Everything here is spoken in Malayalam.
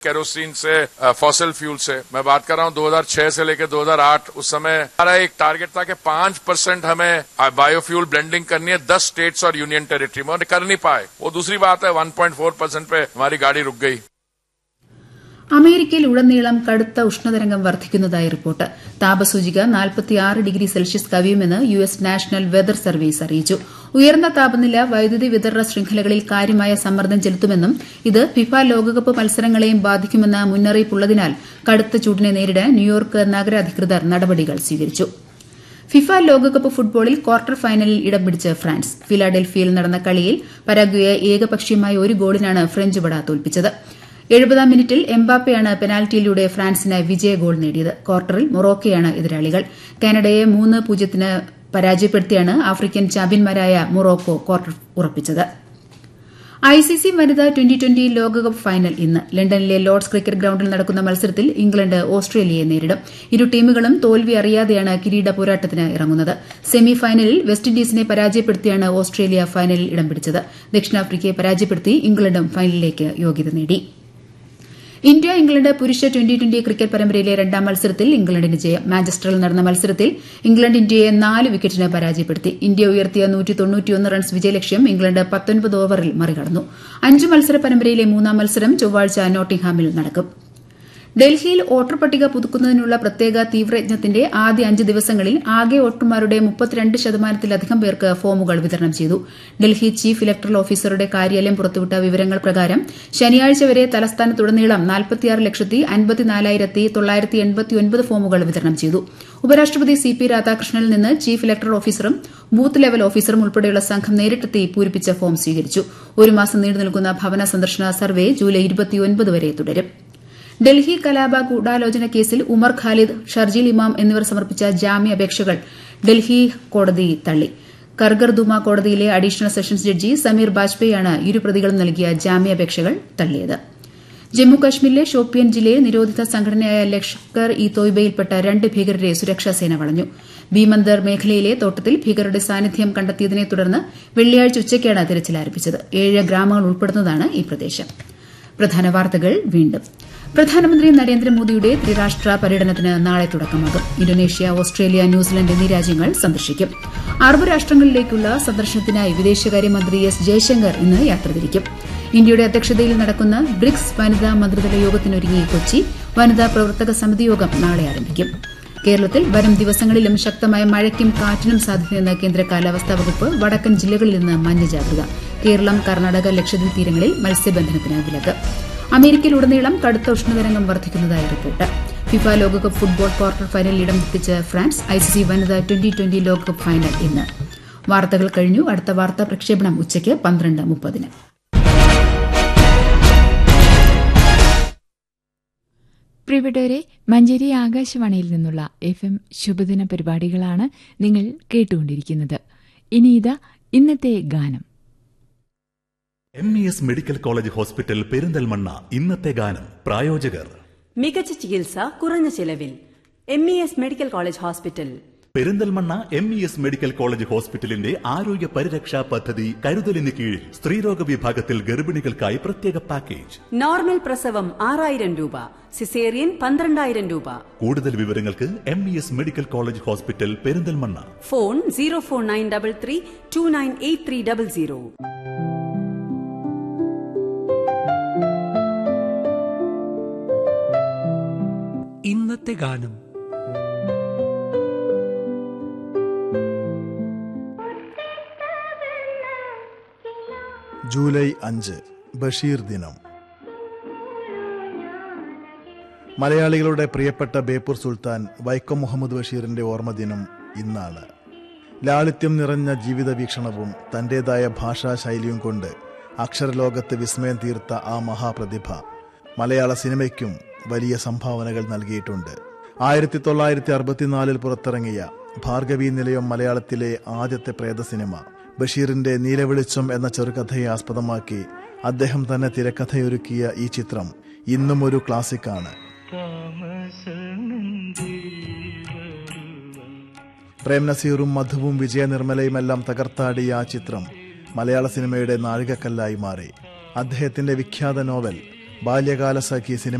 केरोसिन से फॉसिल फ्यूल से मैं बात कर रहा हूं 2006 से लेकर 2008 उस समय हमारा एक टारगेट था कि पांच परसेंट हमें बायोफ्यूल ब्लेंडिंग करनी है दस स्टेट्स और यूनियन टेरिटरी में और कर नहीं पाए वो दूसरी बात है 1.4 परसेंट पे हमारी गाड़ी रुक गई അമേരിക്കയിൽ ഉടനീളം കടുത്ത ഉഷ്ണതരംഗം വർദ്ധിക്കുന്നതായി റിപ്പോർട്ട് താപസൂചിക നാൽപ്പത്തിയാറ് ഡിഗ്രി സെൽഷ്യസ് കവിയുമെന്ന് U S national weather service അറിയിച്ചു ഉയർന്ന താപനില വൈദ്യുതി വിതരണ ശൃംഖലകളിൽ കാര്യമായ സമ്മർദ്ദം ചെലുത്തുമെന്നും ഇത് ഫിഫ ലോകകപ്പ് മത്സരങ്ങളെയും ബാധിക്കുമെന്ന മുന്നറിയിപ്പുള്ളതിനാൽ കടുത്ത ചൂടിനെ നേരിടാൻ ന്യൂയോർക്ക് നഗര അധികൃതർ നടപടികൾ സ്വീകരിച്ചു ഫിഫ ലോകകപ്പ് ഫുട്ബോളിൽ ക്വാർട്ടർ ഫൈനലിൽ ഇടം പിടിച്ച് ഫ്രാൻസ് ഫിലാഡൽഫിയയിൽ നടന്ന കളിയിൽ പരാഗ്വയെ ഏകപക്ഷീയമായ ഒരു ഗോളിനാണ് ഫ്രഞ്ച് പട തോൽപ്പിച്ചത് എഴുപതാം മിനിറ്റിൽ എംബാപ്പയാണ് പെനാൽറ്റിയിലൂടെ ഫ്രാൻസിന് വിജയ ഗോൾ നേടിയത് ക്വാർട്ടറിൽ മൊറോക്കയാണ് എതിരാളികൾ കാനഡയെ മൂന്ന് പൂജ്യത്തിന് പരാജയപ്പെടുത്തിയാണ് ആഫ്രിക്കൻ ചാമ്പ്യന്മാരായ മൊറോക്കോ ക്വാർട്ടർ ഉറപ്പിച്ചത് ഐസിസി വനിതാ ട്വന്റി ട്വന്റി ലോകകപ്പ് ഫൈനൽ ഇന്ന് ലണ്ടനിലെ ലോർഡ്സ് ക്രിക്കറ്റ് ഗ്രൌണ്ടിൽ നടക്കുന്ന മത്സരത്തിൽ ഇംഗ്ലണ്ട് ഓസ്ട്രേലിയയെ നേരിടും ഇരു ടീമുകളും തോൽവി അറിയാതെയാണ് കിരീട പോരാട്ടത്തിന് ഇറങ്ങുന്നത് സെമി ഫൈനലിൽ വെസ്റ്റ് ഇൻഡീസിനെ പരാജയപ്പെടുത്തിയാണ് ഓസ്ട്രേലിയ ഫൈനലിൽ ഇടം പിടിച്ചത് ദക്ഷിണാഫ്രിക്കയെ പരാജയപ്പെടുത്തി ഇംഗ്ലണ്ടും ഫൈനലിലേക്ക് യോഗ്യത നേടി ഇന്ത്യ ഇംഗ്ലണ്ട് പുരുഷ ട്വന്റി ട്വന്റി ക്രിക്കറ്റ് പരമ്പരയിലെ രണ്ടാം മത്സരത്തിൽ ഇംഗ്ലണ്ടിന് ജയം മാഞ്ചസ്റ്ററിൽ നടന്ന മത്സരത്തിൽ ഇംഗ്ലണ്ട് ഇന്ത്യയെ നാല് വിക്കറ്റിന് പരാജയപ്പെടുത്തി ഇന്ത്യ ഉയർത്തിയ റൺസ് വിജയലക്ഷ്യം ഇംഗ്ലണ്ട് പത്തൊൻപത് ഓവറിൽ മറികടന്നു അഞ്ച് മത്സര പരമ്പരയിലെ മൂന്നാം മത്സരം ചൊവ്വാഴ്ച നോട്ടിംഗ്ഹാമിൽ നടക്കും ഡൽഹിയിൽ വോട്ടർ പട്ടിക പുതുക്കുന്നതിനുള്ള പ്രത്യേക തീവ്രയജ്ഞത്തിന്റെ ആദ്യ അഞ്ച് ദിവസങ്ങളിൽ ആകെ വോട്ടർമാരുടെ മുപ്പത്തിരണ്ട് ശതമാനത്തിലധികം പേർക്ക് ഫോമുകൾ വിതരണം ചെയ്തു ഡൽഹി ചീഫ് ഇലക്ടറൽ ഓഫീസറുടെ കാര്യാലയം പുറത്തുവിട്ട വിവരങ്ങൾ പ്രകാരം ശനിയാഴ്ച വരെ തലസ്ഥാനത്തുടനീളം നാൽപ്പത്തിയാറ് ലക്ഷത്തി അൻപത്തിനാലായിരത്തി തൊള്ളായിരത്തി എൺപത്തിയൊൻപത് ഫോമുകൾ വിതരണം ചെയ്തു ഉപരാഷ്ട്രപതി സി പി രാധാകൃഷ്ണനിൽ നിന്ന് ചീഫ് ഇലക്ടറൽ ഓഫീസറും ബൂത്ത് ലെവൽ ഓഫീസറും ഉൾപ്പെടെയുള്ള സംഘം നേരിട്ടെത്തി പൂരിപ്പിച്ച ഫോം സ്വീകരിച്ചു ഒരു മാസം നീണ്ടു നിൽക്കുന്ന ഭവന സന്ദർശന സർവേ ജൂലൈ ഇരുപത്തിയൊൻപത് വരെ തുടരും ഡൽഹി കലാപ ഗൂഢാലോചന കേസിൽ ഉമർ ഖാലിദ് ഷർജീൽ ഇമാം എന്നിവർ സമർപ്പിച്ച ജാമ്യാപേക്ഷകൾ ഡൽഹി കോടതി തള്ളി കർഗർദുമ കോടതിയിലെ അഡീഷണൽ സെഷൻസ് ജഡ്ജി സമീർ ബാജ്പേയിയാണ് ഇരു പ്രതികളും നൽകിയ ജാമ്യാപേക്ഷകൾ തള്ളിയത് ജമ്മുകശ്മീരിലെ ഷോപ്പിയൻ ജില്ലയിൽ നിരോധിത സംഘടനയായ ലഷ്കർ ഇ തോയ്ബയിൽപ്പെട്ട രണ്ട് ഭീകരരെ സുരക്ഷാസേന വളഞ്ഞു ഭീമന്ദർ മേഖലയിലെ തോട്ടത്തിൽ ഭീകരരുടെ സാന്നിധ്യം കണ്ടെത്തിയതിനെ തുടർന്ന് വെള്ളിയാഴ്ച ഉച്ചയ്ക്കാണ് തിരച്ചിൽ ആരംഭിച്ചത് ഏഴ് ഗ്രാമങ്ങൾ ഉൾപ്പെടുന്നതാണ് ഈ പ്രദേശം പ്രധാന വാർത്തകൾ വീണ്ടും പ്രധാനമന്ത്രി നരേന്ദ്രമോദിയുടെ ത്രിരാഷ്ട്ര പര്യടനത്തിന് നാളെ തുടക്കമാകും ഇന്തോനേഷ്യ ഓസ്ട്രേലിയ ന്യൂസിലൻഡ് എന്നീ രാജ്യങ്ങൾ സന്ദർശിക്കും അറബ് രാഷ്ട്രങ്ങളിലേക്കുള്ള സന്ദർശനത്തിനായി വിദേശകാര്യമന്ത്രി എസ് ജയശങ്കർ ഇന്ന് യാത്ര തിരിക്കും ഇന്ത്യയുടെ അധ്യക്ഷതയിൽ നടക്കുന്ന ബ്രിക്സ് വനിതാ മന്ത്രിതല യോഗത്തിനൊരുങ്ങി കൊച്ചി വനിതാ പ്രവർത്തക സമിതി യോഗം നാളെ ആരംഭിക്കും കേരളത്തിൽ വരും ദിവസങ്ങളിലും ശക്തമായ മഴയ്ക്കും കാറ്റിനും സാധ്യതയെന്ന് കേന്ദ്ര കാലാവസ്ഥാ വകുപ്പ് വടക്കൻ ജില്ലകളിൽ നിന്ന് മഞ്ഞ ജാഗ്രത കേരളം കർണാടക ലക്ഷദ്വീപ് തീരങ്ങളിൽ മത്സ്യബന്ധനത്തിന് വിലക്ക് അമേരിക്കയിലുടനീളം കടുത്ത ഉഷ്ണതരംഗം വർദ്ധിക്കുന്നതായി റിപ്പോർട്ട് ഫിഫ ലോകകപ്പ് ഫുട്ബോൾ ക്വാർട്ടർ ഫൈനലിൽ ഇടം തെറ്റിച്ച് ഫ്രാൻസ് ഐസിസി വനിതാ ട്വന്റി ട്വന്റി ലോകകപ്പ് ഫൈനൽ ഇന്ന് വാർത്തകൾ കഴിഞ്ഞു അടുത്ത വാർത്താ പ്രക്ഷേപണം ഉച്ചയ്ക്ക് പന്ത്രണ്ട് മുപ്പതിന് പ്രിയപ്പെട്ടവരെ മഞ്ചേരി ആകാശവാണിയിൽ നിന്നുള്ള എഫ് എം ശുഭദിന പരിപാടികളാണ് നിങ്ങൾ കേട്ടുകൊണ്ടിരിക്കുന്നത് ഇനി ഇതാ ഇന്നത്തെ ഗാനം M E S medical college hospital Perinthalmanna ഇന്നത്തെ ഗാനം പ്രായോജകർ മികച്ച ചികിത്സ കുറഞ്ഞ ചിലവിൽ M E S medical college hospital Perinthalmanna M E S medical college ഹോസ്പിറ്റലിന്റെ ആരോഗ്യ പരിരക്ഷാ പദ്ധതി കരുതലിന് കീഴിൽ സ്ത്രീരോഗ വിഭാഗത്തിൽ ഗർഭിണികൾക്കായി പ്രത്യേക പാക്കേജ് നോർമൽ പ്രസവം ആറായിരം രൂപ സിസേറിയൻ പന്ത്രണ്ടായിരം രൂപ കൂടുതൽ വിവരങ്ങൾക്ക് M E S medical college hospital Perinthalmanna phone zero four nine double three two nine eight three double zero ഇന്നത്തെ ഗാനം ജൂലൈ അഞ്ച് ബഷീർ ദിനം മലയാളികളുടെ പ്രിയപ്പെട്ട ബേപ്പൂർ സുൽത്താൻ വൈക്കം മുഹമ്മദ് ബഷീറിന്റെ ഓർമ്മദിനം ഇന്നാണ് ലാളിത്യം നിറഞ്ഞ ജീവിത വീക്ഷണവും തന്റേതായ ഭാഷാശൈലിയും കൊണ്ട് അക്ഷരലോകത്ത് വിസ്മയം തീർത്ത ആ മഹാപ്രതിഭ മലയാള സിനിമയ്ക്കും വലിയ സംഭാവനകൾ നൽകിയിട്ടുണ്ട് ആയിരത്തി തൊള്ളായിരത്തി അറുപത്തിനാലിൽ പുറത്തിറങ്ങിയ ഭാർഗവി നിലയം മലയാളത്തിലെ ആദ്യത്തെ പ്രേത സിനിമ ബഷീറിന്റെ നീലവെളിച്ചം എന്ന ചെറുകഥയെ ആസ്പദമാക്കി അദ്ദേഹം തന്നെ തിരക്കഥയൊരുക്കിയ ഈ ചിത്രം ഇന്നും ഒരു ക്ലാസിക്കാണ് പ്രേം നസീറും മധുവും വിജയ നിർമ്മലയുമെല്ലാം തകർത്താടിയ ആ ചിത്രം മലയാള സിനിമയുടെ നാഴികക്കല്ലായി മാറി അദ്ദേഹത്തിന്റെ വിഖ്യാത നോവൽ ബാല്യകാല സഖി സിനിമ